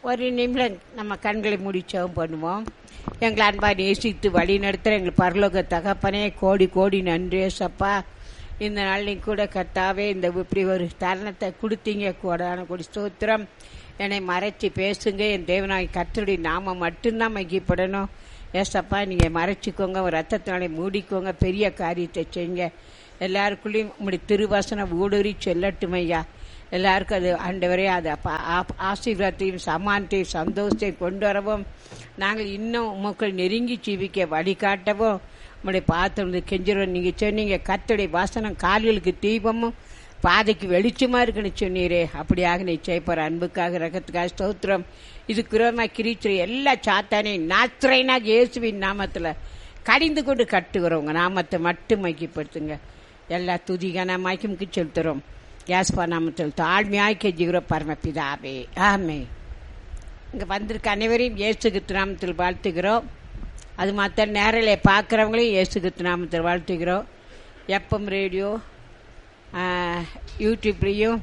ஒரு நிமிடம் நம்ம கண்களை முடிச்சவும் பண்ணுவோம் எங்களை அன்பா நேசித்து வழி நடத்துகிற எங்கள் பரலோக தகப்பனே கோடி கோடி நன்றி ஏசப்பா இந்த நாள்லையும் கூட கர்த்தாவே இந்த இப்படி ஒரு தருணத்தை கொடுத்தீங்க கூடான கொடி ஸ்தோத்திரம் என்னை மறைச்சி பேசுங்க என் தேவனாய் கர்த்தருடைய நாம மட்டும்தான் மகிப்படணும் ஏசப்பா நீங்கள் மறைச்சிக்கோங்க ஒரு ரத்தத்தினாலே மூடிக்கோங்க பெரிய காரியத்தை செய்யுங்க எல்லாருக்குள்ளேயும் உங்களுடைய திருவசனம் ஊடுருவி செல்லட்டும் ஐயா எல்லாருக்கும் அது ஆண்டவரே அது அப்ப ஆ- ஆசீர்வாதத்தையும் சமானத்தையும் சந்தோஷத்தையும் கொண்டு வரவும் நாங்கள் இன்னும் உமக்கள் நெருங்கி ஜீவிக்க வழிகாட்டவும் உங்களுடைய பாத்திரம் கெஞ்சிரும் நீங்கள் சொன்னீங்க கர்த்தருடைய வாசனம் கால்களுக்கு தீபமும் பாதைக்கு வெளிச்சமா இருக்குன்னு சொன்னீரே அப்படியாக நீ செய்ப்பார் அன்புக்காக ரகத்துக்காக ஸ்தோத்திரம் இது குரோமா கிரீச்சர் எல்லா சாத்தானையும் நாத்திரைனா இயேசுவின் நாமத்துல கடிந்து கொண்டு கட்டுகிறோம் உங்க நாமத்தை மட்டும் மைக்கப்படுத்துங்க எல்லா துதிகான மைக்கமுக்கு செலுத்துறோம் யாஸ்பா நாமத்தில் தாழ்மையாய் கெஞ்சுகிறோம் பரமபிதாவே ஆமே இங்க வந்திருக்க அனைவரையும் இயேசு கிறிஸ்து நாமத்தில் வாழ்த்துகிறோம் அது மற்ற நேரில் பார்க்குறவங்களையும் இயேசு கிறிஸ்து நாமத்தில் வாழ்த்துகிறோம் எஃப்எம் ரேடியோ ஆஹ், யூடியூப்லேயும்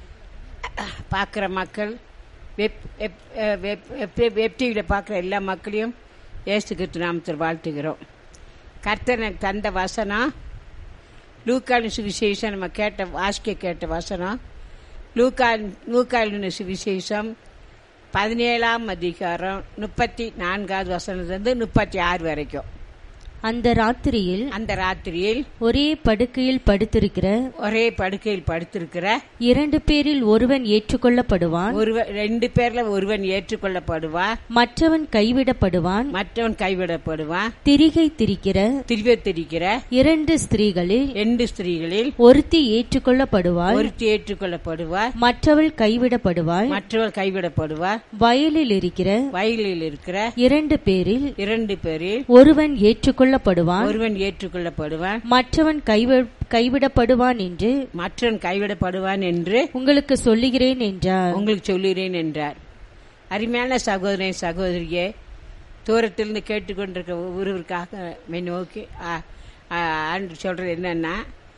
பார்க்குற மக்கள் வெப் வெப் அஹ், வெப் வெப் வெப் டிவியில் பார்க்குற எல்லா மக்களையும் இயேசு கிறிஸ்து நாமத்தில் வாழ்த்துகிறோம் கர்த்தர் எனக்கு தந்த வசனம் லூக்காலின் சுவிசேஷம் நம்ம கேட்ட வாசிக்க கேட்ட வசனம் லூக்கால் லூக்காலின் சுவிசேஷம் பதினேழாம் அதிகாரம் முப்பத்தி நான்காவது வசனத்திலிருந்து முப்பத்தி ஆறு வரைக்கும் அந்த ராத்திரியில் அந்த ராத்திரியில் ஒரே படுக்கையில் படுத்திருக்கிற ஒரே படுக்கையில் படுத்திருக்கிற இரண்டு பேரில் ஒருவன் ஏற்றுக்கொள்ளப்படுவான் ஒருவன் ரெண்டு பேர்ல ஒருவன் ஏற்றுக்கொள்ளப்படுவான் மற்றவன் கைவிடப்படுவான் மற்றவன் கைவிடப்படுவான் திரிகை திரிக்கிற திரிவத்திரிக்கிற இரண்டு ஸ்திரீகளில் ரெண்டு ஸ்திரீகளில் ஒருத்தி ஏற்றுக்கொள்ளப்படுவாள் ஒருத்தி ஏற்றுக்கொள்ளப்படுவார் மற்றவள் கைவிடப்படுவாள் மற்றவள் கைவிடப்படுவார் வயலில் இருக்கிற வயலில் இருக்கிற இரண்டு பேரில் இரண்டு பேரில் ஒருவன் ஏற்றுக்கொள்ளப்படுவான் ஒருவன் ஏற்றுக்கொள்ளப்படுவான் மற்றவன் கைவி- கைவிடப்படுவான் என்று மற்றவன் கைவிடப்படுவான் என்று உங்களுக்கு சொல்லுகிறேன் என்றார் உங்களுக்கு சொல்லுகிறேன் என்றார் அருமையான சகோதரன் சகோதரியே தூரத்திலிருந்து கேட்டுக்கொண்டிருக்க ஒவ்வொருவருக்காக மெய் நோக்கி ஆ- ஆ- ஆண்டு சொல்றது என்னன்னா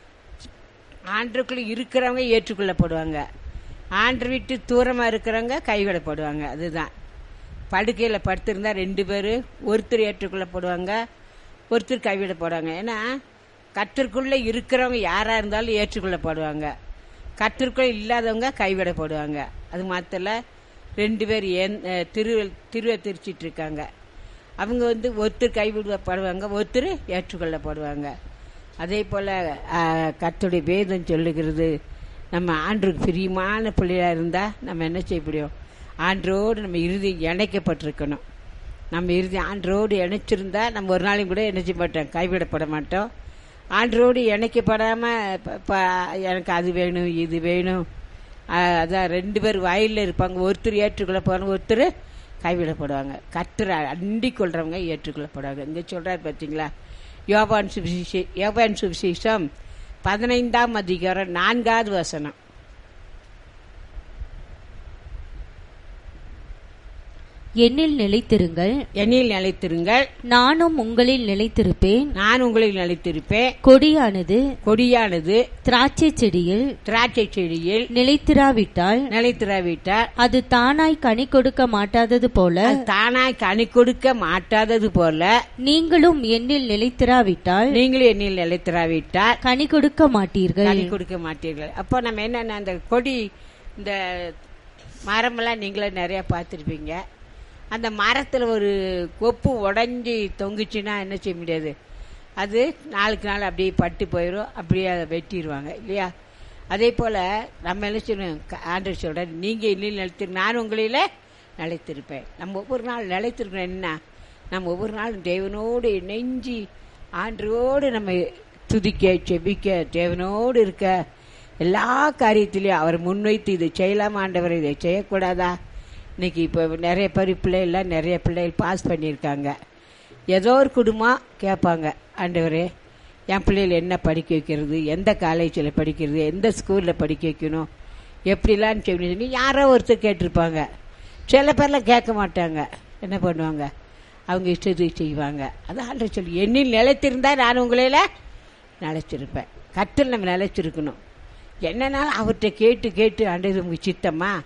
ஆண்டுக்குள்ள இருக்கிறவங்க ஏற்றுக்கொள்ளப்படுவாங்க ஆண்டு விட்டு தூரமா இருக்கிறவங்க கைவிடப்படுவாங்க அதுதான் படுக்கையில படுத்திருந்தா ரெண்டு பேர் ஒருத்தர் ஏற்றுக்கொள்ளப்படுவாங்க ஒருத்தர் கைவிடப்படுவாங்க ஏன்னா கத்திற்குள்ள இருக்கிறவங்க யாரா இருந்தாலும் ஏற்றுக்கொள்ளப்படுவாங்க கத்திற்குள்ள இல்லாதவங்க கைவிடப்படுவாங்க அது மாத்திர ரெண்டு பேர் ஏன் அஹ், திரு திருவை திரிச்சிட்டு இருக்காங்க அவங்க வந்து ஒருத்தர் கைவிடப்படுவாங்க ஒருத்தர் ஏற்றுக்கொள்ளப்படுவாங்க அதே போல அஹ், கர்த்தருடைய வேதம் சொல்லுகிறது நம்ம ஆண்டுக்கு பிரியமான பிள்ளையா இருந்தா நம்ம என்ன செய்ய முடியும் ஆண்டரோடு நம்ம இறுதி இணைக்கப்பட்டிருக்கணும் நம்ம இறுதி ஆண்டரோடு இணைச்சிருந்தா நம்ம ஒரு நாளையும் கூட இணைச்ச மாட்டோம் கைவிடப்பட மாட்டோம் ஆண்டரோடு இணைக்கப்படாம ப- ப- எனக்கு அது வேணும் இது வேணும் அஹ், அதான் ரெண்டு பேர் வயலில் இருப்பாங்க ஒருத்தர் ஏற்றுக்கொள்ள போவாங்க ஒருத்தர் கைவிடப்படுவாங்க கர்த்தரை அண்டிக் கொள்றவங்க ஏற்றுக்கொள்ளப்படுவாங்க இங்க சொல்றாரு பார்த்தீங்களா யோவான் சுவிசே யோவான் சுவிசேஷம் பதினைந்தாம் அதிகாரம் நான்காவது வசனம் என்னில் நிலைத்திருங்கள் என்னில் நிலைத்திருங்கள் நானும் உங்களில் நிலைத்திருப்பேன் நான் உங்களில் நிலைத்திருப்பேன் கொடியானது கொடியானது திராட்சை செடியில் திராட்சை செடியில் நிலைத்திராவிட்டால் நிலைத்திராவிட்டால் அது தானாய் கனி கொடுக்க மாட்டாதது போல அது தானாய் கனி கொடுக்க மாட்டாதது போல நீங்களும் என்னில் நிலைத்திராவிட்டால் நீங்களும் என்னில் நிலைத்திராவிட்டால் கனி கொடுக்க மாட்டீர்கள் கனி கொடுக்க மாட்டீர்கள் அப்போ நம்ம என்னன்னா அந்த கொடி இந்த மரமெல்லாம் நீங்களே நிறைய பார்த்துருப்பீங்க அந்த மரத்தில் ஒரு கொப்பு உடஞ்சி தொங்குச்சுன்னா என்ன செய்ய முடியாது அது நாளுக்கு நாள் அப்படியே பட்டு போயிடும் அப்படியே அதை வெட்டிடுவாங்க இல்லையா அதே போல் நம்ம என்ன செய்யணும் க- ஆண்டவர் சொல்ற நீங்கள் இன்னும் நிலைத்திரு நான் உங்களில் நிலைத்திருப்பேன் நம்ம ஒவ்வொரு நாள் நிலைத்திருக்கணும் என்ன நம்ம ஒவ்வொரு நாளும் தேவனோடு இணைஞ்சி ஆண்டரோடு நம்ம துதிக்க செபிக்க தேவனோடு இருக்க எல்லா காரியத்திலையும் அவர் முன்வைத்து இதை செய்யலாமா ஆண்டவர் இதை செய்யக்கூடாதா இன்னைக்கு இப்போ நிறைய பேர் பிள்ளைகள்லாம் நிறைய பிள்ளைகள் பாஸ் பண்ணியிருக்காங்க ஏதோ ஒரு குடும்பம் கேட்பாங்க ஆண்டவரே என் பிள்ளைகள் என்ன படிக்க வைக்கிறது எந்த காலேஜில் படிக்கிறது எந்த ஸ்கூலில் படிக்க வைக்கணும் எப்படிலாம் சொல்லி யாரோ ஒருத்தர் கேட்டிருப்பாங்க சில பேர்லாம் கேட்க மாட்டாங்க என்ன பண்ணுவாங்க அவங்க இஷ்டத்துக்கு செய்வாங்க அதான் ஆண்டவர் சொல்லி என்னில் நிலைத்திருந்தா நான் உங்களையில நிலைச்சிருப்பேன் கத்தில் நம்ம நிலைச்சிருக்கணும் என்னன்னாலும் அவர்கிட்ட கேட்டு கேட்டு ஆண்டது உங்க சித்தம்மா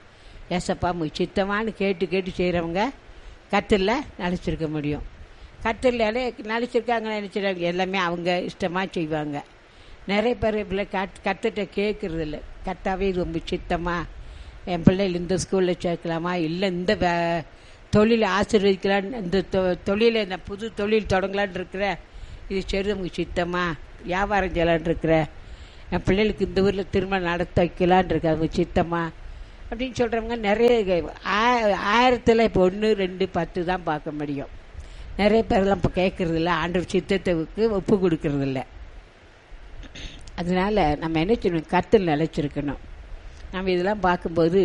ஏசப்பா மு சித்தமானு கேட்டு கேட்டு செய்கிறவங்க கத்தில் நினச்சிருக்க முடியும் கத்தில் நினச்சிருக்காங்க நினச்சிருக்காங்க எல்லாமே அவங்க இஷ்டமாக செய்வாங்க நிறைய பேர் பிள்ளை கத் கத்துட்ட கேட்குறது இல்லை கத்தாவே இது ரொம்ப சித்தமாக என் பிள்ளைகள் இந்த ஸ்கூலில் சேர்க்கலாமா இல்லை இந்த வே தொழில் ஆசீர்வதிக்கலான்னு இந்த தொ- தொழிலை இந்த புது தொழில் தொடங்கலான்னு இருக்கிற இது சரி நமக்கு சித்தமா வியாபாரம் செய்யலான்னு இருக்கிற என் பிள்ளைகளுக்கு இந்த ஊரில் திருமணம் நடத்த வைக்கலான்னு இருக்கு அவங்க சித்தமா அப்படின்னு சொல்கிறவங்க நிறைய கே- ஆ- ஆயிரத்தில் இப்போ ஒன்று ரெண்டு பத்து தான் பார்க்க முடியும் நிறைய பேர்லாம் இப்போ கேட்கறதில்ல ஆண்டவர் சித்தத்துக்கு ஒப்பு கொடுக்கறதில்ல அதனால நம்ம என்ன செய்யணும் கத்தில் நிலைச்சிருக்கணும் நம்ம இதெல்லாம் பார்க்கும்போது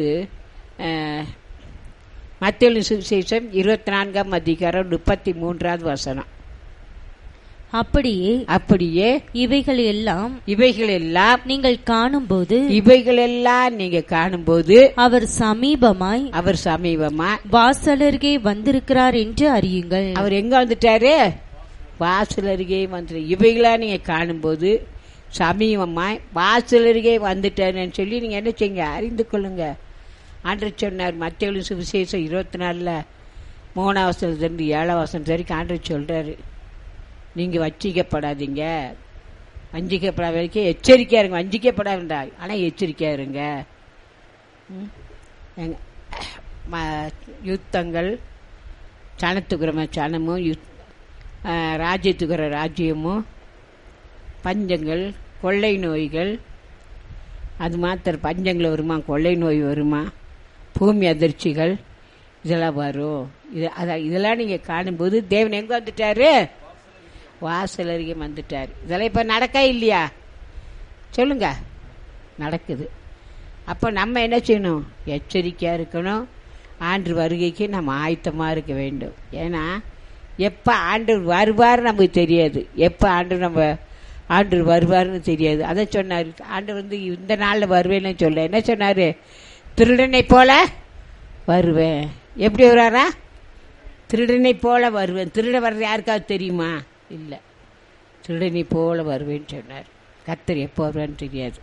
மத்திய சுவிசேஷம் இருபத்தி நான்காம் அதிகாரம் முப்பத்தி மூன்றாவது வசனம் அப்படியே அப்படியே இவைகள் எல்லாம் இவைகள் எல்லாம் நீங்கள் காணும்போது இவைகள் எல்லாம் நீங்க காணும்போது அவர் சமீபமாய் அவர் சமீபமா வாசலருகே வந்திருக்கிறார் என்று அறியுங்கள் அவர் எங்க வந்துட்டாரு வாசல் அருகே வந்து இவைகளா நீங்க காணும்போது சமீபமாய் வாசல் அருகே வந்துட்டாருன்னு சொல்லி நீங்க என்ன செய்யுங்க அறிந்து கொள்ளுங்க ஆண்டர் சொன்னார் மத்திய சுவிசேஷம் இருபத்தி நாலுல மூணாம் வசனத்துலேருந்து ஏழாம் வசனம் வரைக்கும் ஆண்டர் சொல்றாரு நீங்க வஞ்சிக்கப்படாதீங்க வஞ்சிக்கப்படாத வரைக்கும் எச்சரிக்கையா இருங்க வஞ்சிக்கப்பட வேண்டாம் ஆனா எச்சரிக்கையா இருங்க ம். எங்க- ம- யுத்தங்கள் சனத்துக்குறம சனமும் யுத் ஆஹ், ராஜ்யத்துக்குற ராஜ்யமும் பஞ்சங்கள் கொள்ளை நோய்கள் அது மாத்திர பஞ்சங்கள் வருமா கொள்ளை நோய் வருமா பூமி அதிர்ச்சிகள் இதெல்லாம் வரும் இது அதான் இதெல்லாம் நீங்கள் காணும்போது தேவன் எங்கே வந்துட்டாரு வாசல் அருகே வந்துட்டார் இதெல்லாம் இப்போ நடக்கா இல்லையா சொல்லுங்க நடக்குது அப்போ நம்ம என்ன செய்யணும் எச்சரிக்கையாக இருக்கணும் ஆண்டு வருகைக்கு நம்ம ஆயத்தமாக இருக்க வேண்டும் ஏன்னா எப்போ ஆண்டு வருவார் நமக்கு தெரியாது எப்போ ஆண்டு நம்ம ஆண்டு வருவார்னு தெரியாது அதை சொன்னார் ஆண்டு வந்து இந்த நாளில் வருவேன்னு சொல்ல என்ன சொன்னார் திருடனை போல வருவேன் எப்படி வருவாரா திருடனை போல வருவேன் திருட வர்றது யாருக்காவது தெரியுமா இல்லை திருடனை போல வருவேன்னு சொன்னார் கத்தர் எப்போ வருவான்னு தெரியாது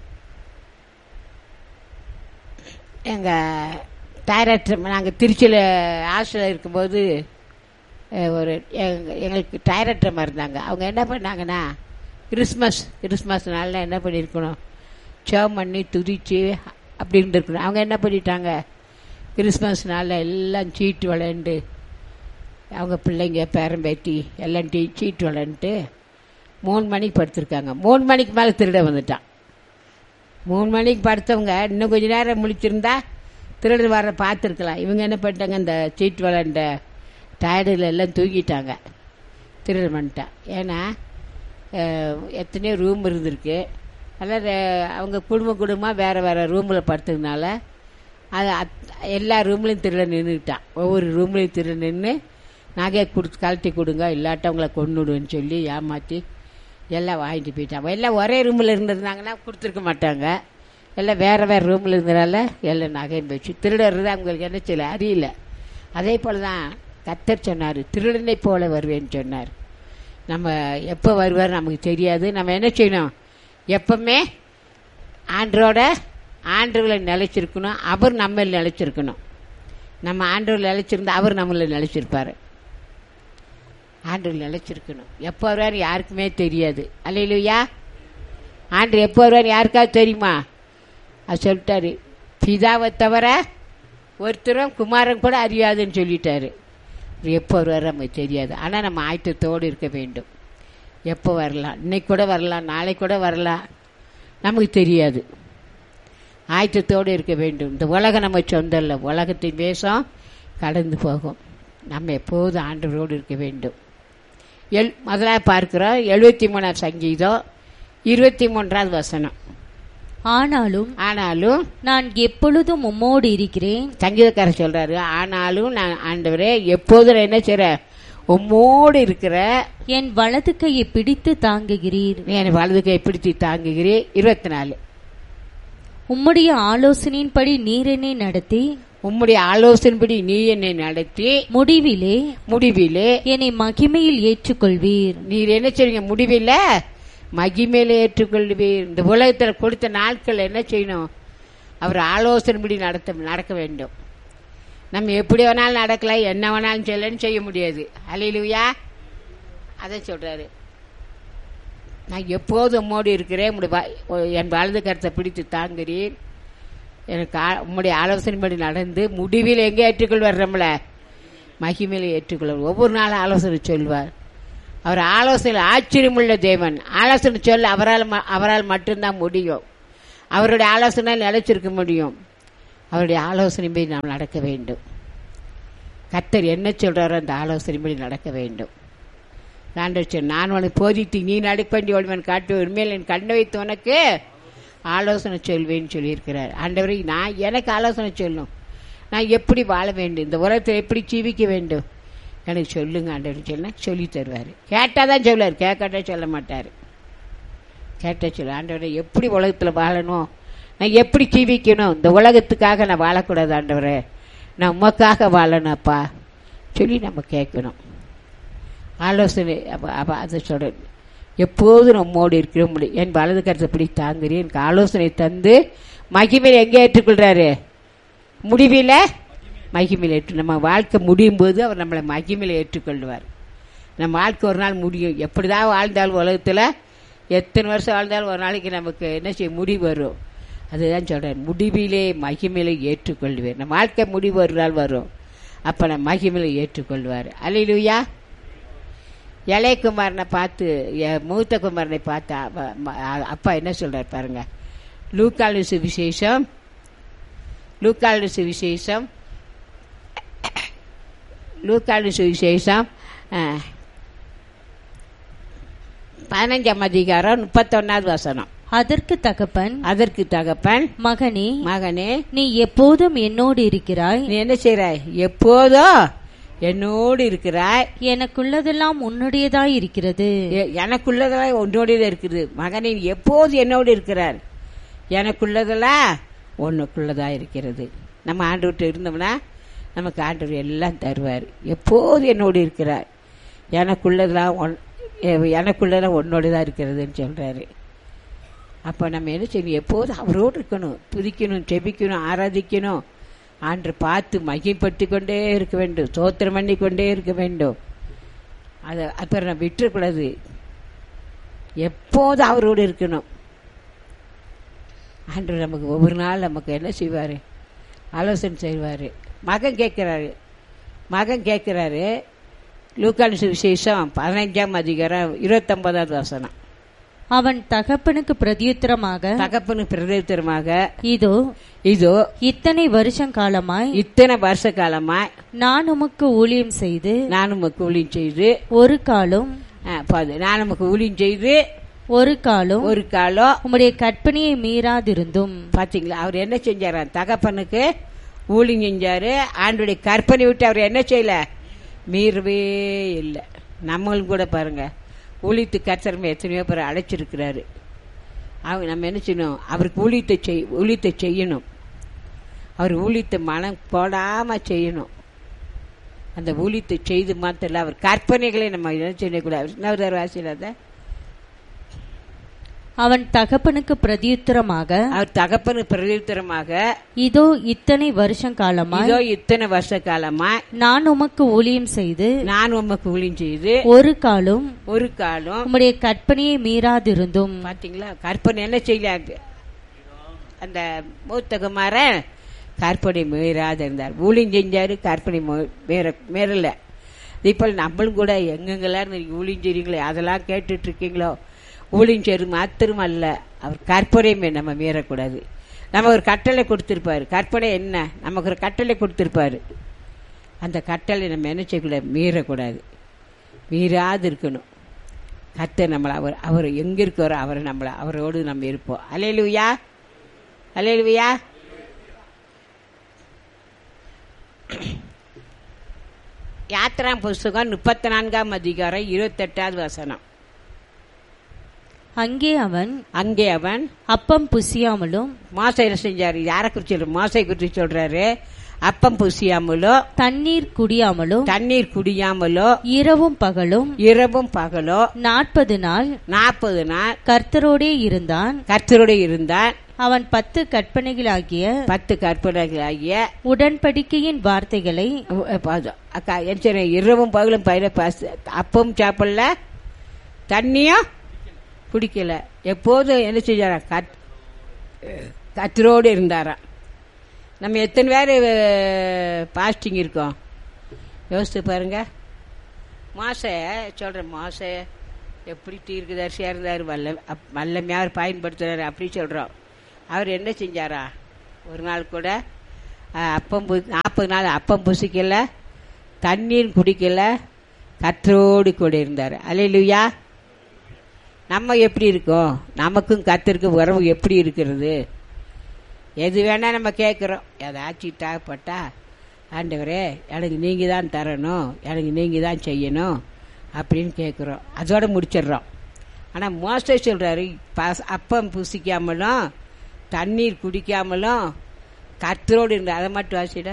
எங்கள் டைரக்டர் நாங்கள் திருச்சியில் ஹாஸ்டலில் இருக்கும்போது அஹ், ஒரு எங்க- எங்களுக்கு டைரக்டர் இருந்தாங்க அவங்க என்ன பண்ணாங்கன்னா கிறிஸ்மஸ் கிறிஸ்மஸ் நாளில் என்ன பண்ணியிருக்கணும் சேவ் பண்ணி துதிச்சு அப்படி இருந்திருக்கணும் அவங்க என்ன பண்ணிட்டாங்க கிறிஸ்மஸ் நாளில் எல்லாம் சீட்டு விளையாண்டு அவங்க பிள்ளைங்க பேரம்பேத்தி எல்லாம் டீ சீட்டு விளையாண்டுட்டு மூணு மணிக்கு படுத்திருக்காங்க மூணு மணிக்கு மேலே திருட வந்துட்டான் மூணு மணிக்கு படுத்தவங்க இன்னும் கொஞ்ச நேரம் முழிச்சிருந்தா திருடர் வர பார்த்துருக்கலாம் இவங்க என்ன பண்ணிட்டாங்க இந்த சீட் விளையாண்ட டயர்டில் எல்லாம் தூக்கிட்டாங்க திருடர் பண்ணிட்டான் ஏன்னா அஹ், எத்தனையோ ரூம் இருந்திருக்கு அதனால் ரெ- அவங்க குடும்ப குடும்பமாக வேறு வேறு ரூமில் படுத்ததுனால அது அத்- எல்லா ரூம்லையும் திருட நின்றுக்கிட்டான் ஒவ்வொரு ரூம்லையும் திருட நின்று நகையை கொடுத்து கழட்டி கொடுங்க இல்லாட்ட அவங்கள கொண்டுடுவேன்னு சொல்லி ஏமாற்றி எல்லாம் வாங்கிட்டு போயிட்டாங்க எல்லாம் ஒரே ரூமில் இருந்திருந்தாங்கன்னா கொடுத்துருக்க மாட்டாங்க எல்லாம் வேறு வேறு ரூமில் இருந்தனால எல்லாம் நகையும் போச்சு திருடறது அவங்களுக்கு என்ன செய்யல அறியல அதே போல் தான் கத்தர் சொன்னார் திருடனை போல வருவேன்னு சொன்னார் நம்ம எப்போ வருவார் நமக்கு தெரியாது நம்ம என்ன செய்யணும் எப்பவுமே ஆண்டரோட ஆண்டவர்களை நிலைச்சிருக்கணும் அவர் நம்ம நிலைச்சிருக்கணும் நம்ம ஆண்டவர் நிலைச்சிருந்தா அவர் நம்மள நிலைச்சிருப்பாரு ஆண்டவர் நிலைச்சிருக்கணும் எப்போ வருவார் யாருக்குமே தெரியாது அல்லையிலுயா ஆண்டு எப்போ வருவார் யாருக்காவது தெரியுமா அது சொல்லிட்டாரு பிதாவை தவிர ஒருத்தரும் குமாரன் கூட அறியாதுன்னு சொல்லிட்டாரு அவர் எப்போ வருவார் நமக்கு தெரியாது ஆனால் நம்ம ஆயத்தத்தோடு இருக்க வேண்டும் எப்போ வரலாம் இன்னைக்கு கூட வரலாம் நாளைக்கு கூட வரலாம் நமக்கு தெரியாது ஆயத்தத்தோடு இருக்க வேண்டும் இந்த உலகம் நம்ம சொந்தம் இல்லை உலகத்தின் வேஷம் கடந்து போகும் நம்ம எப்போதும் ஆண்டவரோடு இருக்க வேண்டும் எல் முதலாக பார்க்கிறோம் எழுபத்தி மூணாம் சங்கீதம் இருபத்தி மூன்றாவது வசனம் ஆனாலும் ஆனாலும் நான் எப்பொழுதும் உம்மோடு இருக்கிறேன் சங்கீதக்காரர் சொல்றாரு ஆனாலும் நான் ஆண்டவரே எப்போதும் நான் என்ன செய்றேன் உம்மோடு இருக்கிற என் வலது கையை பிடித்து தாங்குகிறீர் நீ என் வலது கை பிடித்து தாங்குகிறே இருபத்தி நாலு உம்முடைய ஆலோசனையின்படி நீர் என்னை நடத்தி உம்முடைய ஆலோசனைப்படி நீ என்னை நடத்தி முடிவிலே முடிவிலே என்னை மகிமையில் ஏற்றுக்கொள்வீர் நீர் என்ன செய்வீங்க முடிவில் மகிமையில ஏற்றுக்கொள்வீர் இந்த உலகத்தில் கொடுத்த நாட்கள் என்ன செய்யணும் அவர் ஆலோசனைப்படி நடத்த நடக்க வேண்டும் நம்ம எப்படி வேணாலும் நடக்கலாம் என்ன வேணாலும் செய்யலன்னு செய்ய முடியாது அலையிலுயா அதை சொல்றாரு நான் எப்போதும் உம்மோடு இருக்கிறேன் உம்முடைய வா- என் வலது கருத்தை பிடித்து தாங்குறீர் எனக்கு ஆ- உம்முடைய ஆலோசனைப்படி நடந்து முடிவில் எங்கே ஏற்றுக்கொள்வார் நம்மள மகிமையில ஏற்றுக்கொள்வார் ஒவ்வொரு நாளும் ஆலோசனை சொல்வார் அவர் ஆலோசனை ஆச்சரியமுள்ள தேவன் ஆலோசனை சொல்ல அவரால் ம- அவரால் மட்டும்தான் முடியும் அவருடைய ஆலோசனை நிலைச்சிருக்க முடியும் அவருடைய ஆலோசனைப்படி நாம் நடக்க வேண்டும் கர்த்தர் என்ன சொல்றாரோ அந்த ஆலோசனைப்படி நடக்க வேண்டும் ஆண்டவர் சொன்னார், நான் உனக்கு போதித்து நீ நடப்பண்டி ஒருவன் காட்டு உண்மையில் என் கண்ணை வைத்து உனக்கு ஆலோசனை சொல்வேன்னு சொல்லியிருக்கிறார் ஆண்டவரை நான் எனக்கு ஆலோசனை சொல்லணும் நான் எப்படி வாழ வேண்டும் இந்த உலகத்தை எப்படி ஜீவிக்க வேண்டும் எனக்கு சொல்லுங்க ஆண்டவர் சொன்னா சொல்லி தருவார் கேட்டால் தான் சொல்லுவார் கேட்காட்டா சொல்ல மாட்டார் கேட்ட சொல்ல ஆண்டவரை எப்படி உலகத்தில் வாழணும் நான் எப்படி ஜீவிக்கணும் இந்த உலகத்துக்காக நான் வாழக்கூடாது ஆண்டவரே நான் உமக்காக வாழணும் அப்பா சொல்லி நம்ம கேட்கணும் ஆலோசனை அப்ப அப்ப அதை சொல்றேன் எப்போதும் நம்மோடு இருக்கிற முடியும் என் வலது கருத்தை பிடி தாங்குறேன் எனக்கு ஆலோசனை தந்து மகிமையில் எங்கே ஏற்றுக்கொள்றாரு முடிவில் மகிமையில் ஏற்று நம்ம வாழ்க்கை முடியும் போது அவர் நம்மளை மகிமையில் ஏற்றுக்கொள்வார் நம்ம வாழ்க்கை ஒரு நாள் முடியும் எப்படிதான் வாழ்ந்தாலும் உலகத்தில் எத்தனை வருஷம் வாழ்ந்தாலும் ஒரு நாளைக்கு நமக்கு என்ன செய்ய முடிவு வரும் அதுதான் சொல்றேன் முடிவிலே மகிமையில ஏற்றுக்கொள்வேன் நம்ம வாழ்க்கை முடிவு ஒரு நாள் வரும் அப்ப நம்ம மகிமையில ஏற்றுக்கொள்வார் அலையிலுயா இளையகுமாரனை பார்த்து எ- மூத்த குமாரனை பார்த்து அவ- ம- அ- அப்பா என்ன சொல்றார் பாருங்க லூக்காலு சுவிசேஷம் லூக்காலு சுவிசேஷம் லூக்காலு சுவிசேஷம் அஹ், பதினஞ்சாம் அதிகாரம் முப்பத்தொன்னாவது வசனம் அதற்கு தகப்பன் அதற்கு தகப்பன் மகனே மகனே நீ எப்போதும் என்னோடு இருக்கிறாய் நீ என்ன செய்றாய் எப்போதும் என்னோடு இருக்கிறாய் எனக்குள்ளதெல்லாம் உன்னுடையதாய் இருக்கிறது எ- எனக்குள்ளதெல்லாம் உன்னோடய இருக்குது மகனே நீ எப்போது என்னோடு இருக்கிறார் எனக்குள்ளதெல்லாம் உனக்குள்ளதா இருக்கிறது நம்ம ஆண்டவர்கிட்ட இருந்தோம்னா நமக்கு ஆண்டவர் எல்லாம் தருவார் எப்போது என்னோடு இருக்கிறார் எனக்குள்ளதெல்லாம் உன் எ- எனக்குள்ளதெல்லாம் உன்னோடு தான் இருக்கிறதுன்னு சொல்றாரு அப்போ நம்ம என்ன செய்யணும் எப்போதும் அவரோடு இருக்கணும் துதிக்கணும் செபிக்கணும் ஆராதிக்கணும் ஆண்டு பார்த்து மகிழ்பட்டு கொண்டே இருக்க வேண்டும் சோத்திரம் பண்ணி கொண்டே இருக்க வேண்டும் அதை அப்புறம் நம்ம விட்டுறக்கூடாது எப்போதும் அவரோடு இருக்கணும் ஆண்டு நமக்கு ஒவ்வொரு நாள் நமக்கு என்ன செய்வார் ஆலோசனை செய்வார் மகன் கேட்குறாரு மகன் கேட்குறாரு லூக்கான் விசேஷம் பதினஞ்சாம் அதிகாரம் இருபத்தொன்பதாவது வசனம் அவன் தகப்பனுக்கு பிரதியுத்தரமாக தகப்பனு பிரதேத்தரமாக இதோ இதோ இத்தனை வருஷம் காலமாய் இத்தனை வருஷ காலமா நான் உமக்கு ஊழியம் செய்து நான் உமக்கு ஊழியம் செய்து ஒரு காலும் ஆ, பாது நான் உமக்கு ஊழியம் செய்து ஒரு காலும் ஒரு காலம் உம்முடைய கற்பனையை மீறாதிருந்தும் பாத்தீங்களா அவர் என்ன செஞ்சாராம் தகப்பனுக்கு ஊழியம் செஞ்சாரு ஆண்டுடைய கற்பனை விட்டு அவர் என்ன செய்யல மீறவே இல்லை நம்மளும் கூட பாருங்க ஊழியத்து கர்த்தரமே எத்தனையோ பேர் அழைச்சிருக்கிறாரு அவங்க நம்ம என்ன செய்யணும் அவருக்கு ஊழியத்தை செய் ஊழியத்தை செய்யணும் அவர் ஊழியத்தை மனம் போடாம செய்யணும் அந்த ஊழியத்தை செய்து மாத்திரல அவர் கற்பனைகளை நம்ம என்ன செய்யக்கூடாது இன்னொரு வாசியில் அதை அவன் தகப்பனுக்கு பிரதியுத்தரமாக அவர் தகப்பனு பிரதித்திரமாக இதோ இத்தனை வருஷம் காலமாய் இதோ இத்தனை வருஷ காலமா நான் உமக்கு ஊழியம் செய்து நான் உமக்கு ஊழியம் செய்து ஒரு காலும் ஒரு காலம் உம்முடைய கற்பனையை மீறாதிருந்தும் பாத்தீங்களா கற்பனை என்ன செய்யல அந்த மூத்த குமாரன் கற்பனை மீறாத இருந்தார் ஊழியம் செஞ்சாரு கற்பனை மீ- மீற மீறல இப்போ நம்மளும் கூட எங்கெங்கெல்லாம் நீங்க ஊழியம் செய்றீங்களோ அதெல்லாம் கேட்டுட்டு இருக்கீங்களோ ஊழியம் செய்றது மாத்திரம் அல்ல அவர் கற்பனை நம்ம மீறக்கூடாது நம்ம ஒரு கட்டளை கொடுத்திருப்பாரு கற்பனை என்ன நமக்கு ஒரு கட்டளை கொடுத்திருப்பாரு அந்த கட்டளை நம்ம என்ன செய்யக்கூடாது மீறக்கூடாது மீறாது இருக்கணும் கர்த்தர் நம்மளை அவர் அவர் எங்க இருக்காரோ அவரை நம்மளை அவரோடு நம்ம இருப்போம் அலையலுவியா அலையலுவியா யாத்ரா புஸ்தகம் முப்பத்தி நான்காம் அதிகாரம் இருபத்தெட்டாவது வசனம் அங்கே அவன் அங்கே அவன் அப்பம் புசியாமலும் மோசை என்ன செஞ்சாரு யாரை குறிச்சு சொல்ற மோசை குறித்து சொல்றாரு அப்பம் புசியாமலோ தண்ணீர் குடியாமலும் தண்ணீர் குடியாமலோ இரவும் பகலும் இரவும் பகலோ நாற்பது நாள் நாற்பது நாள் கர்த்தரோடே இருந்தான் கர்த்தரோடு இருந்தான் அவன் பத்து கற்பனைகளாகிய பத்து கற்பனைகளாகிய உடன்படிக்கையின் வார்த்தைகளை பாதம் அக்கா என்ன செய்யணும் இரவும் பகலும் பயிர பாச அப்பவும் சாப்பிடல தண்ணியும் குடிக்கல எப்போதும் என்ன செஞ்சாரா கத் கத்தரோடு இருந்தாராம் நம்ம எத்தனை பேர் பாஸ்டிங் இருக்கோம் யோசித்து பாருங்க மாச சொல்கிறேன் மாச எப்படி தீர்க்கதரிசியாக இருந்தார் வல்ல அப்- வல்லமையாக பயன்படுத்துறாரு அப்படி சொல்கிறோம் அவர் என்ன செஞ்சாரா ஒரு நாள் கூட அஹ், அப்பம் பு நாற்பது நாள் அப்பம் புசிக்கல தண்ணீர் குடிக்கல கத்தரோடு கூட இருந்தார் அலையிலுயா நம்ம எப்படி இருக்கோம் நமக்கும் கத்திருக்கும் உறவு எப்படி இருக்கிறது எது வேணா நம்ம கேட்குறோம் ஏதாச்சும் தேவைப்பட்டா ஆண்டவரே எனக்கு நீங்கள் தான் தரணும் எனக்கு நீங்கள் தான் செய்யணும் அப்படின்னு கேட்குறோம் அதோட முடிச்சிடுறோம் ஆனால் மோஸ்டே சொல்கிறாரு பஸ் அப்பம் புசிக்காமலும் தண்ணீர் குடிக்காமலும் கத்தரோடு இருந்த அதை மட்டும் வாசிட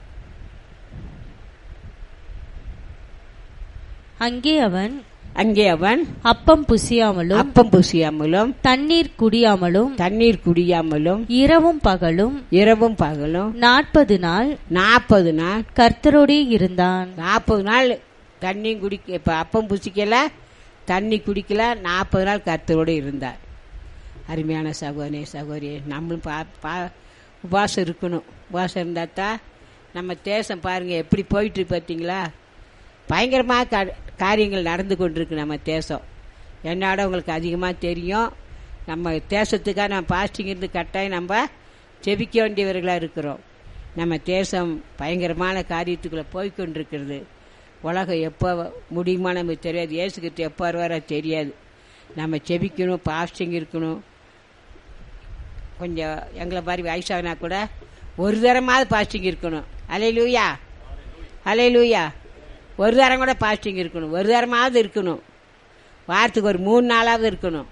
அங்கே அவன் அங்கே அவன் அப்பம் புசியாமலும் அப்பம் புசியாமலும் தண்ணீர் குடியாமலும் தண்ணீர் குடியாமலும் இரவும் பகலும் இரவும் பகலும் நாற்பது நாள் நாற்பது நாள் கர்த்தரோடே இருந்தான் நாற்பது நாள் தண்ணியும் குடிக்க இப்போ அப்பம் புசிக்கல தண்ணி குடிக்கல நாற்பது நாள் கர்த்தரோடு இருந்தார் அருமையான சகோதரி சகோதரி நம்மளும் பா பா உபாசம் இருக்கணும் உபாசம் இருந்தால் தான் நம்ம தேசம் பாருங்கள் எப்படி போயிட்டு இருக்கு பார்த்தீங்களா பயங்கரமாக கா காரியங்கள் நடந்து கொண்டிருக்கு நம்ம தேசம் என்னோட உங்களுக்கு அதிகமாக தெரியும் நம்ம தேசத்துக்காக நம்ம பாஸ்டிங் இருந்து கட்டாயம் நம்ம ஜெபிக்க வேண்டியவர்களாக இருக்கிறோம் நம்ம தேசம் பயங்கரமான காரியத்துக்குள்ளே போய்கொண்டிருக்கிறது உலகம் எப்போ முடியுமா நமக்கு தெரியாது இயேசுக்கிட்ட எப்போ வருவாரோ தெரியாது நம்ம செபிக்கணும் பாஸ்டிங் இருக்கணும் கொஞ்சம் எங்களை மாதிரி வயசாகினா கூட ஒரு தரமாவது பாஸ்டிங் இருக்கணும் அலை லூயா அலை லூயா ஒரு தரம் கூட பாஸ்டிங் இருக்கணும் ஒரு தரமாவது இருக்கணும் வாரத்துக்கு ஒரு மூணு நாளாவது இருக்கணும்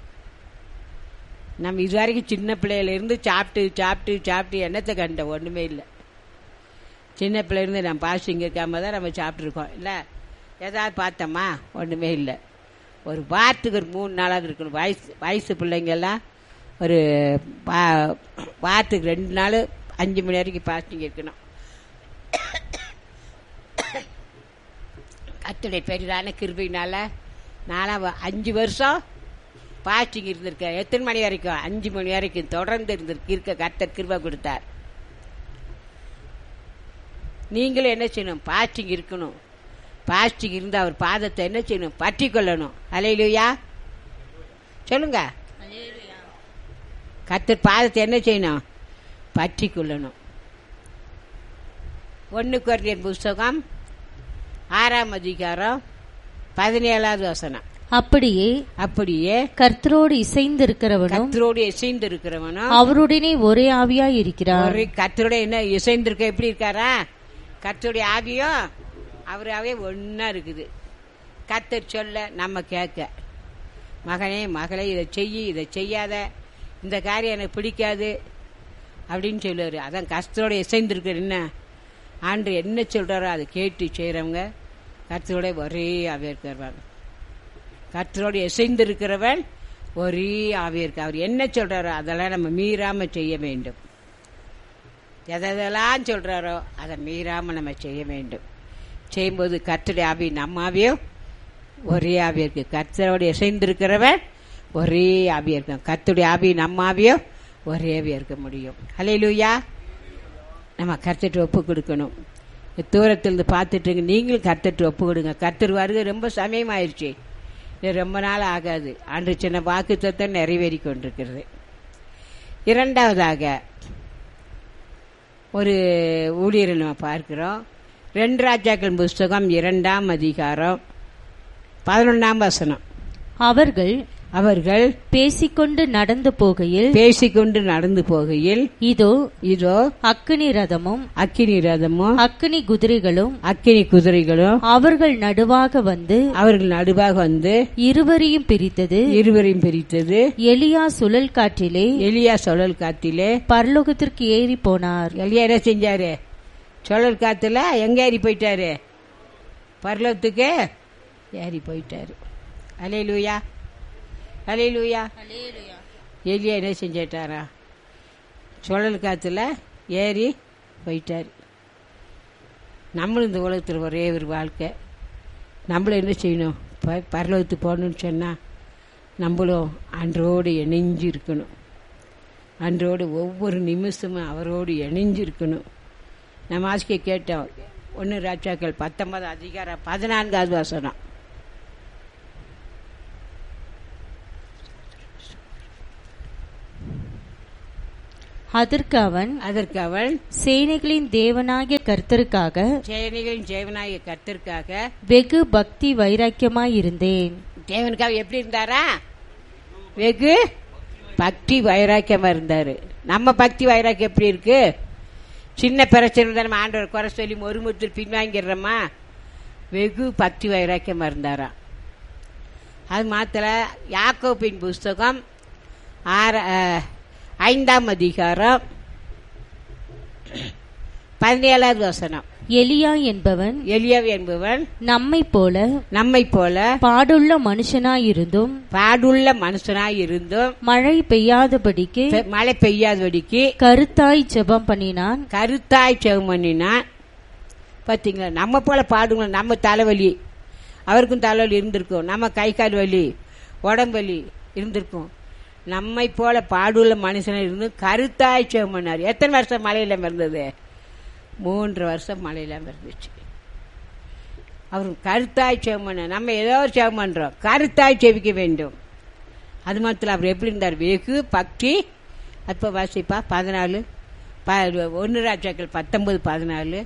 நம்ம இது வரைக்கும் சின்ன பிள்ளையில இருந்து சாப்பிட்டு சாப்பிட்டு சாப்பிட்டு என்னத்தை கண்ட ஒன்றுமே இல்லை சின்ன பிள்ளையிலேருந்து நம்ம பாஸ்டிங் இருக்காம தான் நம்ம சாப்பிட்ருக்கோம் இல்லை ஏதாவது பார்த்தோமா ஒன்றுமே இல்லை ஒரு வாரத்துக்கு ஒரு மூணு நாளாவது இருக்கணும் வயசு வயசு பிள்ளைங்கெல்லாம் ஒரு வா வாரத்துக்கு ரெண்டு நாள் அஞ்சு மணி வரைக்கும் பாஸ்டிங் இருக்கணும் கத்துடைய பெரிதான கிருபையினால நாலாம் வ- அஞ்சு வருஷம் பாஸ்டிங் இருந்திருக்கேன் எத்தனை மணி வரைக்கும் அஞ்சு மணி வரைக்கும் தொடர்ந்து இருந்திருக்கு இருக்க கத்தர் கிருபை கொடுத்தார் நீங்களும் என்ன செய்யணும் பாஸ்டிங் இருக்கணும் பாஸ்டிங் இருந்து அவர் பாதத்தை என்ன செய்யணும் பற்றி கொள்ளணும் அலையிலுயா சொல்லுங்க கத்தர் பாதத்தை என்ன செய்யணும் பற்றி கொள்ளணும் ஒன்று குறைந்த புஸ்தகம் ஆறாம் அதிகாரம் பதினேழாவது வசனம் அப்படியே அப்படியே கர்த்தரோடு இசைந்திருக்கிறவனும் கத்தரோடு இசைந்து இருக்கிறவனும் அவருடனே ஒரே ஆவியாய் இருக்கிறான் ஒரு கத்தரோட என்ன இசைந்திருக்க எப்படி இருக்காரா கத்தருடைய ஆவியும் அவராவே ஒன்னா இருக்குது கத்தர் சொல்ல நம்ம கேட்க மகனே மகளே இதை செய்யி இதை செய்யாத இந்த காரியம் எனக்கு பிடிக்காது அப்படின்னு சொல்லுவார் அதான் கஷ்டத்தோட இசைந்திருக்கிற என்ன ஆண்டு என்ன சொல்றாரோ அதை கேட்டு செய்கிறவங்க கர்த்தரோட ஒரே ஆவியா இருக்கிறவன் கர்த்தரோடு இசைந்திருக்கிறவன் ஒரே ஆவியா இருக்கு அவர் என்ன சொல்றாரோ அதெல்லாம் நம்ம மீறாம செய்ய வேண்டும் எதெல்லாம் சொல்றாரோ அதை மீறாம நம்ம செய்ய வேண்டும் செய்யும்போது கர்த்தருடைய ஆவி நம்ம ஆவியும் ஒரே ஆவியா இருக்கு கர்த்தரோடு இசைந்திருக்கிறவன் ஒரே ஆவியா இருக்கும் கர்த்தருடைய ஆவி நம்ம ஆவியும் ஒரே ஆவியா இருக்க முடியும் ஹalleluya நம்ம கர்த்தட்டு ஒப்பு கொடுக்கணும் தூரத்திலிருந்து பார்த்துட்டு நீங்களும் கர்த்தட்டு ஒப்பு கொடுங்க கர்த்தர் வருகை ரொம்ப சமயமாயிருச்சு இது ரொம்ப நாள் ஆகாது அன்று சின்ன வாக்கு தத்துவம் நிறைவேறி கொண்டிருக்கிறது இரண்டாவதாக ஒரு ஊழியரை நம்ம பார்க்கிறோம் ரெண்டு ராஜாக்கள் புஸ்தகம் இரண்டாம் அதிகாரம் பதினொன்றாம் வசனம் அவர்கள் அவர்கள் பேசிக்கொண்டு நடந்து போகையில் பேசிக்கொண்டு நடந்து போகையில் இதோ இதோ அக்கினி ரதமும் அக்கினி ரதமும் அக்கினி குதிரைகளும் அக்கினி குதிரைகளும் அவர்கள் நடுவாக வந்து அவர்கள் நடுவாக வந்து இருவரையும் பிரித்தது இருவரையும் பிரித்தது எலியா சுழல் காற்றிலே எலியா சுழல் காத்திலே பரலோகத்திற்கு ஏறி போனார் எலியா என்ன செஞ்சாரு சுழல் காத்துல எங்க ஏறி போயிட்டாரு பர்லத்துக்கு ஏறி போயிட்டாரு அலே லூயா அலே லூயா எலியா என்ன செஞ்சிட்டாரா சுழல் காற்றுல ஏறி போயிட்டார் நம்மளும் இந்த உலகத்தில் ஒரே ஒரு வாழ்க்கை நம்மளும் என்ன செய்யணும் ப பரலோகத்துக்கு போகணும்னு சொன்னால் நம்மளும் அன்றோடு இணைஞ்சு இருக்கணும் அன்றோடு ஒவ்வொரு நிமிஷமும் அவரோடு இணைஞ்சு இருக்கணும் நம்ம ஆசிக்க கேட்டோம் ஒன்று ராஜாக்கள் பத்தொன்பது அதிகாரம் பதினான்காவது வசனம் அதற்கு அவன் அதற்கு அவள் சேனைகளின் தேவனாகிய கர்த்தருக்காக சேனைகளின் ஜெயவனாகிய கர்த்தருக்காக வெகு பக்தி வைராக்கியமாயிருந்தேன் தேவனுக்காக எப்படி இருந்தாரா வெகு பக்தி வைராக்கியமா இருந்தாரு நம்ம பக்தி வைராக்கியம் எப்படி இருக்கு சின்ன பிரச்சனை இருந்தா நம்ம ஆண்டவர் குறை சொல்லி ஒருமுத்தர் பின்வாங்கிடுறோமா வெகு பக்தி வைராக்கியமா இருந்தாராம் அது மாத்திர யாக்கோப்பின் புஸ்தகம் ஆற அஹ், ஐந்தாம் அதிகாரம் பதினேழாவது வசனம் எலியா என்பவன் எலியாவு என்பவன் நம்மைப் போல நம்மை போல பாடுள்ள மனுஷனாயிருந்தும் பாடுள்ள மனுஷனாய் இருந்தும் மழை பெய்யாதபடிக்கு பெ- மழை பெய்யாதபடிக்கு கருத்தாய் ஜெபம் பண்ணினான் கருத்தாய் செவம் பண்ணினான் பார்த்தீங்களா நம்ம போல பாடுங்க நம்ம தலைவலி அவருக்கும் தலைவலி இருந்திருக்கும் நம்ம கை கால் வலி உடம்பு வலி இருந்திருக்கும் நம்மை போல பாடுள்ள மனுஷனாக இருந்து கருத்தாய் செவம் பண்ணார் எத்தனை வருஷம் மழை இல்லாம இருந்தது மூன்று வருஷம் மழை இல்லாம இருந்துச்சு அவர் கருத்தாய் செவம் பண்ண நம்ம ஏதோ ஒரு செவம் பண்றோம் கருத்தாய் செவிக்க வேண்டும் அது மாத்திரம் அவர் எப்படி இருந்தார் வெகு பக்தி அப்போ வாசிப்பா பதினாலு ப ஒன்று ராஜாக்கள் பத்தொன்பது பதினாலு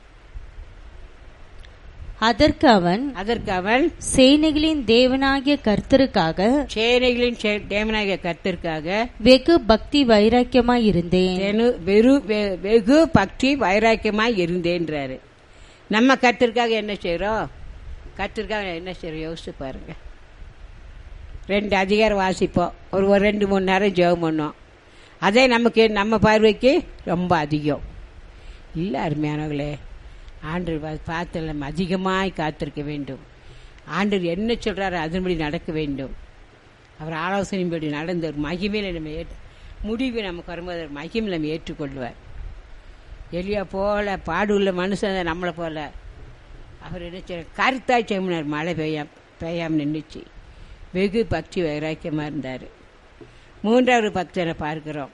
அதற்கு அவன் அதற்கு அவன் சேனைகளின் தேவனாகிய கர்த்தருக்காக சேனைகளின் சே- தேவனாகிய கர்த்தருக்காக வெகு பக்தி வைராக்கியமாயிருந்தேன் தெனு- வெறு வெ- வெகு பக்தி வைராக்கியமாய் இருந்தேன்றாரு நம்ம கர்த்தருக்காக என்ன செய்றோம் கர்த்தருக்காக என்ன செய்றோம் யோசிச்சு பாருங்க ரெண்டு அதிகாரம் வாசிப்போம் ஒரு ஒரு ரெண்டு மூணு நேரம் ஜெபம் பண்ணோம் அதே நமக்கு நம்ம பார்வைக்கு ரொம்ப அதிகம் இல்லை அருமையானவர்களே ஆண்டவர் பார்த்து நம்ம அதிகமாய் காத்திருக்க வேண்டும் ஆண்டவர் என்ன சொல்றாரோ அதன்படி நடக்க வேண்டும் அவர் ஆலோசனைப்படி நடந்த ஒரு மகிமையில நம்ம ஏற்று முடிவு நமக்கு வரும்போது ஒரு மகிமை நம்ம ஏற்றுக்கொள்வார் எலியா போல பாடுள்ள மனுஷன் தான் நம்மளை போல அவர் என்ன செய்ய கருத்தாய் செம்மினார் மழை பெய்யாம பெய்யாம நின்றுச்சு வெகு பக்தி வைராக்கியமாக இருந்தார் மூன்றாவது பக்தரை பார்க்கிறோம்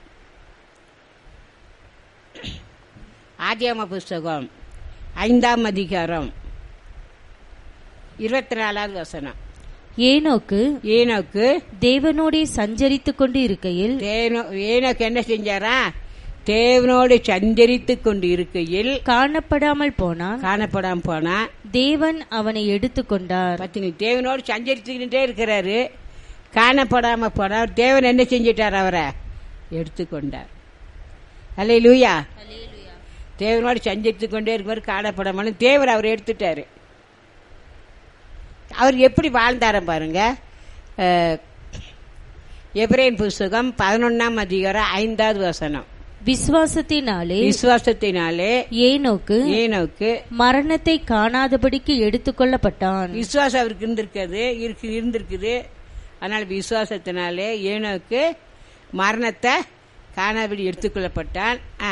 ஆதியாம புஸ்தகம் ஐந்தாம் அதிகாரம் இருபத்தி நாலாவது வசனம் ஏனோக்கு ஏனோக்கு தேவனோடே சஞ்சரித்துக் கொண்டு இருக்கையில் தேனோ ஏனோக்கு என்ன செஞ்சாரா தேவனோடு சஞ்சரித்து கொண்டு இருக்கையில் காணப்படாமல் போனான் காணப்படாம போனா தேவன் அவனை எடுத்துக்கொண்டார் பத்தினி தேவனோடு சஞ்சரித்துக்கிட்டே இருக்கிறாரு காணப்படாம போனார் தேவன் என்ன செஞ்சிட்டார் அவரை எடுத்துக்கொண்டார் அல்ல லூயா தேவனோடு சஞ்சரித்து கொண்டே இருக்கும்போது காணப்படாமல் தேவர் அவர் எடுத்துட்டாரு அவர் எப்படி வாழ்ந்தாரம் பாருங்க அஹ், எபிரேன் புஸ்தகம் பதினொன்னாம் அதிகாரம் ஐந்தாவது வசனம் விசுவாசத்தினாலே விசுவாசத்தினாலே ஏனோக்கு ஏனோக்கு மரணத்தை காணாதபடிக்கு எடுத்துக்கொள்ளப்பட்டான் விசுவாசம் அவருக்கு இருந்திருக்கிறது இருக்கு இருந்திருக்குது அதனால விசுவாசத்தினாலே ஏனோக்கு மரணத்தை காணாபடி எடுத்துக்கொள்ளப்பட்டான் ஆ,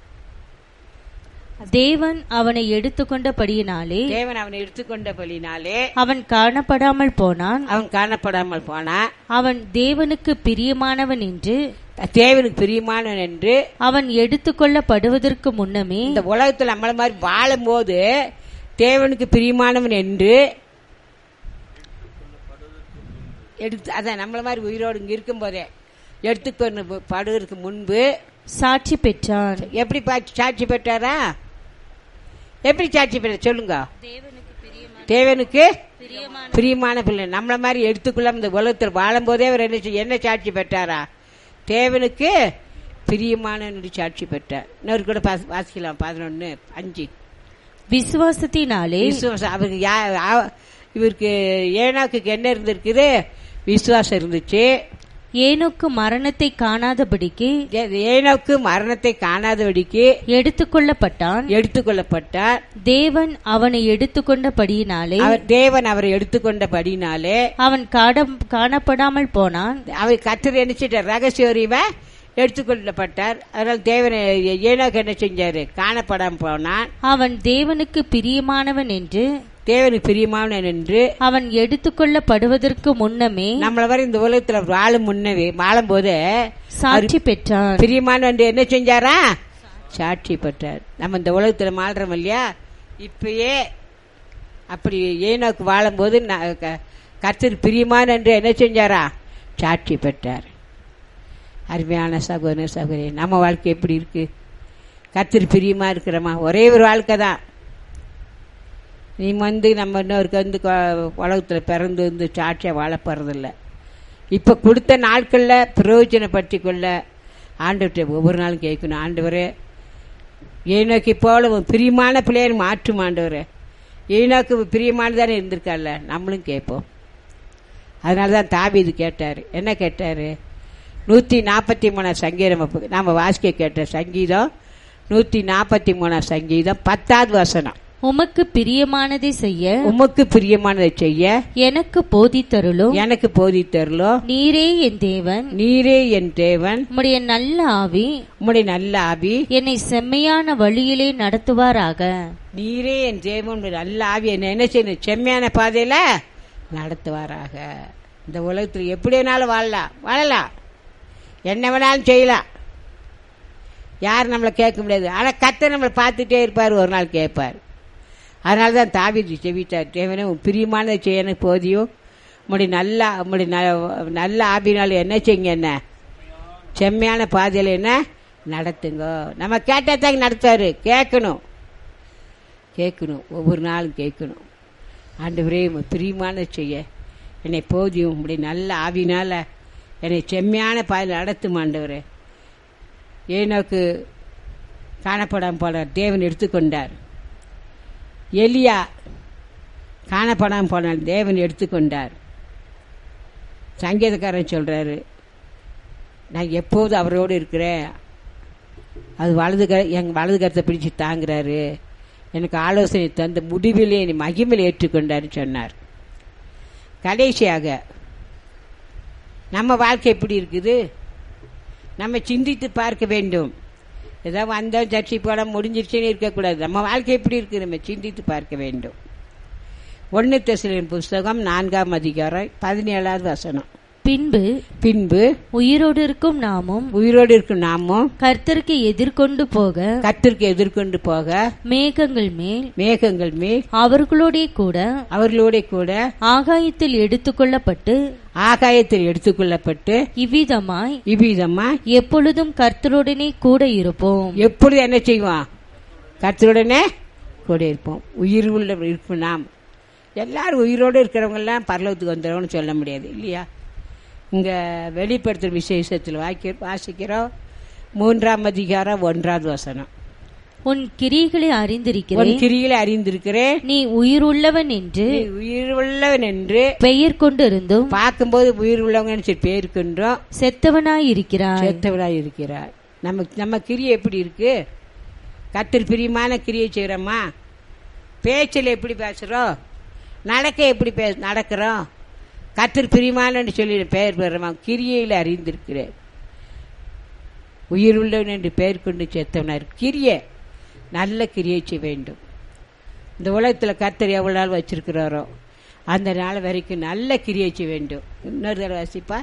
தேவன் அவனை எடுத்துக்கொண்டபடியினாலே தேவன் அவனை எடுத்துக்கொண்டபடினாலே அவன் காணப்படாமல் போனான் அவன் காணப்படாமல் போனான் அவன் தேவனுக்கு பிரியமானவன் என்று தேவனுக்கு பிரியமானவன் என்று அவன் எடுத்துக்கொள்ளப்படுவதற்கு முன்னமே இந்த உலகத்தில் நம்மள மாதிரி வாழும்போது தேவனுக்கு பிரியமானவன் என்று எடுத்து அதான் நம்மள மாதிரி உயிரோடு இங்க இருக்கும்போதே எடுத்துக்கொண்டு படுவதற்கு முன்பு சாட்சி பெற்றான் எப்படி பா- சாட்சி பெற்றாரா எப்படி சாட்சி பெற்ற சொல்லுங்க தேவனுக்கு பிரியமான பிள்ளை நம்மள மாதிரி எடுத்துக்கொள்ள இந்த உலகத்தில் வாழும்போதே அவர் என்ன செய்- என்ன சாட்சி பெற்றாரா தேவனுக்கு பிரியமான சாட்சி பெற்றார் இன்னொரு கூட பாஸ்- வாசிக்கலாம் பதினொன்னு அஞ்சு விசுவாசத்தினாலே விசுவாசம் அவருக்கு யா- ஆ- இவருக்கு ஏனாக்கு என்ன இருந்திருக்குது விசுவாசம் இருந்துச்சு ஏனோக்கு மரணத்தை காணாதபடிக்கு ஏ- ஏனோக்கு மரணத்தை காணாதபடிக்கு எடுத்துக்கொள்ளப்பட்டான் எடுத்துக்கொள்ளப்பட்டார் தேவன் அவனை எடுத்துக்கொண்டபடியினாலே அவர் தேவன் அவரை எடுத்துக்கொண்டபடினாலே அவன் காடம்- காணப்படாமல் போனான் அவர் கத்தர் நினைச்சிட்டார் ரகசிய அறிவை எடுத்துக்கொள்ளப்பட்டார் அதனால் தேவன் ஏனோக்கு என்ன செஞ்சாரு காணப்படாம போனான் அவன் தேவனுக்கு பிரியமானவன் என்று தேவனுக்கு பிரியமானவன் என்று அவன் எடுத்துக்கொள்ளப்படுவதற்கு முன்னமே நம்மள வரை இந்த உலகத்துல வாழும் முன்னவே வாழும் போது சாட்சி பெற்றான் பிரியமானவன் என்று என்ன செஞ்சாரா சாட்சி பெற்றார் நம்ம இந்த உலகத்துல மாறுறோம் இல்லையா இப்பயே அப்படி ஏனோக்கு வாழும்போது ந- க- கர்த்தர் பிரியமான என்று என்ன செஞ்சாரா சாட்சி பெற்றார் அருமையான சகோதர சகோதரி நம்ம வாழ்க்கை எப்படி இருக்கு கர்த்தர் பிரியமா இருக்கிறோமா ஒரே ஒரு வாழ்க்கை தான் நீ வந்து நம்ம இன்னொருக்கு வந்து கொ- உலகத்துல பிறந்து வந்து சாட்சியா வாழ போறதில்ல இப்ப கொடுத்த நாட்கள்ல பிரயோஜனப்படுத்தி கொள்ள ஆண்டவர்கிட்ட ஒவ்வொரு நாளும் கேட்கணும் ஆண்டவரே ஏனோக்கு போல உன் பிரியமான பிள்ளையர் மாற்றும் ஆண்டவரே ஏனோக்கு பிரியமானதானே இருந்திருக்கால நம்மளும் கேட்போம் அதனால தான் தாவீது கேட்டார் என்ன கேட்டார் நூற்றி நாற்பத்தி மூணாம் சங்கீதம் அப்ப நாம வாசிக்க கேட்ட சங்கீதம் நூற்றி நாற்பத்தி மூணாம் சங்கீதம் பத்தாவது வசனம் உமக்கு பிரியமானதை செய்ய உமக்கு பிரியமானதை செய்ய எனக்கு போதித்தருளும் எனக்கு போதித்தருளோ நீரே என் தேவன் நீரே என் தேவன் உம்முடைய நல்ல ஆவி உம்முடைய நல்ல ஆவி என்னை செம்மையான வழியிலே நடத்துவாராக நீரே என் தேவன் உம்முடைய நல்ல ஆவி என்ன என்ன செய்யணும் செம்மையான பாதையில நடத்துவாராக இந்த உலகத்தில் எப்படி வேணாலும் வாழலாம் வாழலாம் என்ன வேணாலும் செய்யலாம் யார் நம்மளை கேட்க முடியாது ஆனால் கத்த நம்மளை பார்த்துட்டே இருப்பார் ஒரு நாள் கேட்பார் அதனால தான் தாவிது செவிட்டார் தேவனே உன் பிரியமானதை செய்யணும் போதியும் உம்முடைய நல்ல உம்முடைய ந- நல்ல ஆபினால் என்ன செய்யுங்க என்ன செம்மையான பாதையில் என்ன நடத்துங்க நம்ம கேட்டதாங்க நடத்துவாரு கேட்கணும் கேட்கணும் ஒவ்வொரு நாளும் கேட்கணும் ஆண்டவரே உம்மை பிரியமான செய்ய என்னை போதியும் உம்முடைய நல்ல ஆவினால என்னை செம்மையான பாதையில் நடத்தும் ஆண்டவரே ஏனோக்கு காணப்படாமல் போனார் தேவன் எடுத்துக்கொண்டார் எலியா காணப்படாமல் போனார் தேவன் எடுத்துக்கொண்டார் சங்கீதக்காரன் சொல்றாரு நான் எப்போதும் அவரோடு இருக்கிறேன் அது வலது க என் வலது கரத்தை பிடிச்சு தாங்குறாரு எனக்கு ஆலோசனை தந்த முடிவிலே என்னை மகிமையில் ஏற்றுக்கொண்டாருன்னு சொன்னார் கடைசியாக நம்ம வாழ்க்கை எப்படி இருக்குது நம்ம சிந்தித்து பார்க்க வேண்டும் ஏதோ வந்தோம் சர்ச்சை போட முடிஞ்சிருச்சுன்னு இருக்கக்கூடாது நம்ம வாழ்க்கை எப்படி இருக்குது நம்ம சிந்தித்து பார்க்க வேண்டும் ஒன்று தெசலின் புஸ்தகம் நான்காம் அதிகாரம் பதினேழாவது வசனம் பின்பு பின்பு உயிரோடு இருக்கும் நாமும் உயிரோடு இருக்கும் நாமும் கர்த்தருக்கு எதிர்கொண்டு போக கத்திற்கு எதிர்கொண்டு போக மேகங்கள் மேல் மேகங்கள் மேல் அவர்களோடே கூட அவர்களோட கூட ஆகாயத்தில் எடுத்துக்கொள்ளப்பட்டு ஆகாயத்தில் எடுத்துக்கொள்ளப்பட்டு இவ்விதமாய் இவ்விதமா எப்பொழுதும் கர்த்தருடனே கூட இருப்போம் எப்பொழுது என்ன செய்வோம் கர்த்தருடனே கூட இருப்போம் உயிர் உள்ள இருப்போம் நாம் எல்லாரும் உயிரோடு இருக்கிறவங்க எல்லாம் பரலோகத்துக்கு வந்துடுவோம்னு சொல்ல முடியாது இல்லையா இங்க வெளிப்படுத்துற விசேஷத்தில் வாக்கி வாசிக்கிறோம் மூன்றாம் அதிகாரம் ஒன்றாவது வசனம் உன் கிரிகளை உன் அறிந்திருக்கிறேன் கிரியில அறிந்திருக்கிறேன் நீ உயிருள்ளவன் என்று நீ உயிர் உள்ளவன் என்று பெயர் கொண்டிருந்தும் பார்க்கும்போது உயிர் உள்ளவங்கன்னு சொல்லி பேருக்கின்றோம் செத்தவனாயிருக்கிறாய் செத்தவளாய் இருக்கிறார் நம்ம நம்ம கிரியை எப்படி இருக்கு கத்தர் பிரியமான கிரியை செய்கிறோமா பேச்சில் எப்படி பேசுகிறோம் நடக்க எப்படி பே நடக்கிறோம் கத்தர் பிரியமானன்னு சொல்லி பெயர் பெறுறோமா கிரியையில் அறிந்திருக்கிறேன் உயிர் உள்ளவன் என்று பெயர் கொண்டு செத்தவனார் கிரியை நல்ல கிரியை செய்ய வேண்டும் இந்த உலகத்தில் கத்தர் எவ்வளோ நாள் வச்சிருக்கிறாரோ அந்த நாள் வரைக்கும் நல்ல கிரியை செய்ய வேண்டும் இன்னொரு தடவை வாசிப்பா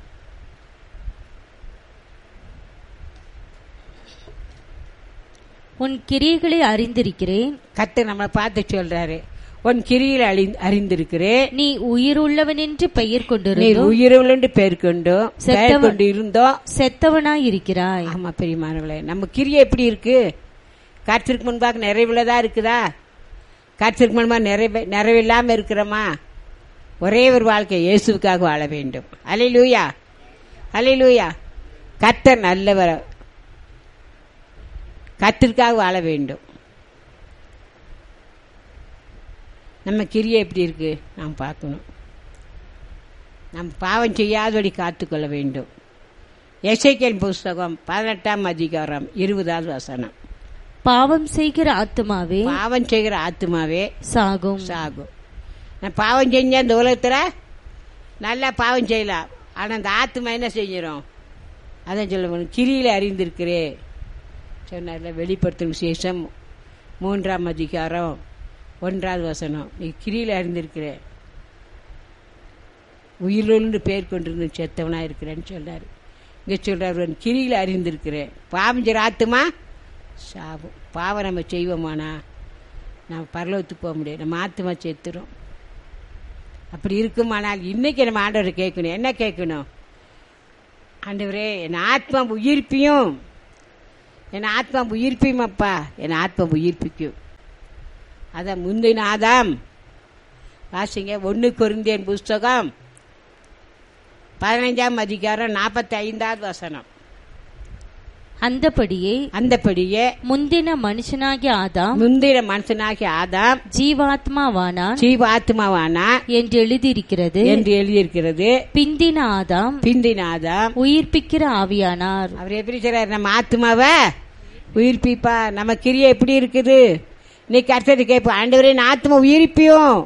உன் கிரியைகளை அறிந்திருக்கிறேன் கத்தை நம்மளை பார்த்து சொல்றாரு உன் கிரியில் அழி அறிந்திருக்கிறேன் நீ உயிருள்ளவன் என்று பெயர் நீ கொண்டிருந்தும் உயிரவுலண்டு பேர் கொண்டோம் பெயர் செத்தவன். கொண்டு இருந்தோம் செத்தவனாயிருக்கிறாய் ஆமா பெரியமானவளே நம்ம கிரியை எப்படி இருக்கு கர்த்தருக்கு முன்பாக நிறைவுள்ளதா இருக்குதா கர்த்தருக்கு முன்பாக நிறைவே நிறைவில்லாம இருக்கிறோமா ஒரே ஒரு வாழ்க்கை இயேசுவுக்காக வாழ வேண்டும் அலையிலூயா அலையிலூயா கர்த்தர் நல்லவர் கர்த்தருக்காக வாழ வேண்டும் நம்ம கிரியை எப்படி இருக்கு நாம் பார்க்கணும் நாம் பாவம் செய்யாதபடி காத்துக்கொள்ள வேண்டும் எசைக்கேல் புஸ்தகம் பதினெட்டாம் அதிகாரம் இருபதாவது வசனம் பாவம் செய்கிற ஆத்துமாவே பாவம் செய்கிற ஆத்மாவே சாகும் சாகும் நான் பாவம் செஞ்ச இந்த உலகத்துல நல்லா பாவம் செய்யலாம் ஆனா அந்த ஆத்மா என்ன செஞ்சிடும் அதான் சொல்ல கிரியில அறிந்திருக்கிறே சொன்னார்ல வெளிப்படுத்தும் விசேஷம் மூன்றாம் அதிகாரம் ஒன்றாவது வசனம் நீ கிரியில அறிந்திருக்கிறே உயிரோடு பேர் கொண்டிருந்து செத்தவனா இருக்கிறேன்னு சொன்னார் இங்க சொல்றார் "உன் கிரியில அறிந்திருக்கிறேன் பாவஞ்சர் ஆத்துமா சாபம் பாவம் நம்ம செய்வோமானா நம்ம பரலோகத்துக்கு போக முடியாது நம்ம ஆத்துமா செத்துரும் அப்படி இருக்குமானால் இன்னைக்கு நம்ம ஆண்டவரை கேட்கணும் என்ன கேட்கணும் ஆண்டவரே என் ஆத்மா உயிர்ப்பியும் என் ஆத்மா உயிர்ப்பியும் அப்பா என் ஆத்மா உயிர்ப்பிக்கும் அதான் முந்தின ஆதாம் வாசிங்க ஒன்று கொரிந்தியன் புஸ்தகம் பதினைஞ்சாம் அதிகாரம் நாற்பத்தி ஐந்தாவது வசனம் அந்தபடியே அந்தபடியே முந்தின மனுஷனாகிய ஆதாம் முந்தின மனுஷனாகிய ஆதாம் ஜீவாத்மாவானான் ஜீவாத்மாவானா என்று எழுதியிருக்கிறது என்று எழுதியிருக்கிறது பிந்தின ஆதாம் பிந்தின ஆதாம் உயிர்ப்பிக்கிற ஆவியானார் அவர் எப்படி சொல்றாரு நம்ம ஆத்மாவை உயிர்ப்பிப்பா நம்ம கிரியை எப்படி இருக்குது இன்னைக்கு அர்த்தத்தை கேட்போம் ஆண்டவரே நான் ஆத்மா உயிர்ப்பியும்